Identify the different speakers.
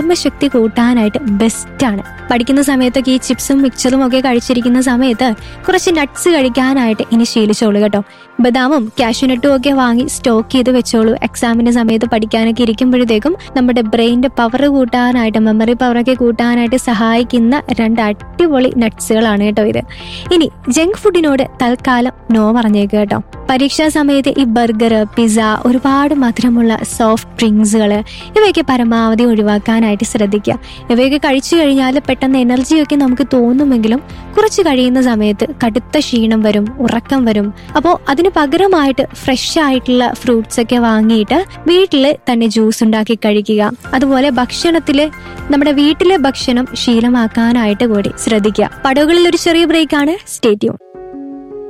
Speaker 1: ഓർമ്മശക്തി കൂട്ടാനായിട്ട് ബെസ്റ്റാണ് പഠിക്കുന്ന സമയത്തൊക്കെ ഈ ചിപ്സും മിക്സറും ഒക്കെ കഴിച്ചിരിക്കുന്ന സമയത്ത് കുറച്ച് നട്ട്സ് കഴിക്കാനായിട്ട് ഇനി ശീലിച്ചോളൂ കേട്ടോ ബദാമും കാഷ്യൂനട്ടും ഒക്കെ വാങ്ങി സ്റ്റോക്ക് ചെയ്ത് വെച്ചോളൂ എക്സാമിന്റെ സമയത്ത് പഠിക്കാനൊക്കെ ഇരിക്കുമ്പോഴത്തേക്കും നമ്മുടെ ബ്രെയിനിന്റെ പവർ കൂട്ടാനായിട്ട് മെമ്മറി പവറൊക്കെ കൂട്ടാനായിട്ട് സഹായിക്കുന്ന രണ്ട് അടിപൊളി നട്ട്സുകളാണ് കേട്ടോ ഇത് ഇനി ജങ്ക് ഫുഡിനോട് തൽക്കാലം നോ പറഞ്ഞേക്ക് കേട്ടോ പരീക്ഷാ സമയത്ത് ഈ ബർഗർ പിസ്സ ഒരുപാട് മധുരമുള്ള സോഫ്റ്റ് ഡ്രിങ്ക്സുകൾ ഇവയൊക്കെ പരമാവധി ഒഴിവാക്കാനായിട്ട് ശ്രദ്ധിക്കുക ഇവയൊക്കെ കഴിച്ചു കഴിഞ്ഞാൽ പെട്ടെന്ന് എനർജിയൊക്കെ നമുക്ക് തോന്നുമെങ്കിലും കുറച്ച് കഴിയുന്ന സമയത്ത് കടുത്ത ക്ഷീണം വരും ഉറക്കം വരും അപ്പോൾ അതിന് പകരമായിട്ട് ഫ്രഷ് ആയിട്ടുള്ള ഫ്രൂട്ട്സ് ഒക്കെ വാങ്ങിയിട്ട് വീട്ടിൽ തന്നെ ജ്യൂസ് ഉണ്ടാക്കി കഴിക്കുക അതുപോലെ ഭക്ഷണത്തിൽ നമ്മുടെ വീട്ടിലെ ഭക്ഷണം ശീലമാക്കാനായിട്ട് കൂടി ശ്രദ്ധിക്കുക പടവുകളിൽ ഒരു ചെറിയ ബ്രേക്കാണ് സ്റ്റേറ്റ്യൂൺ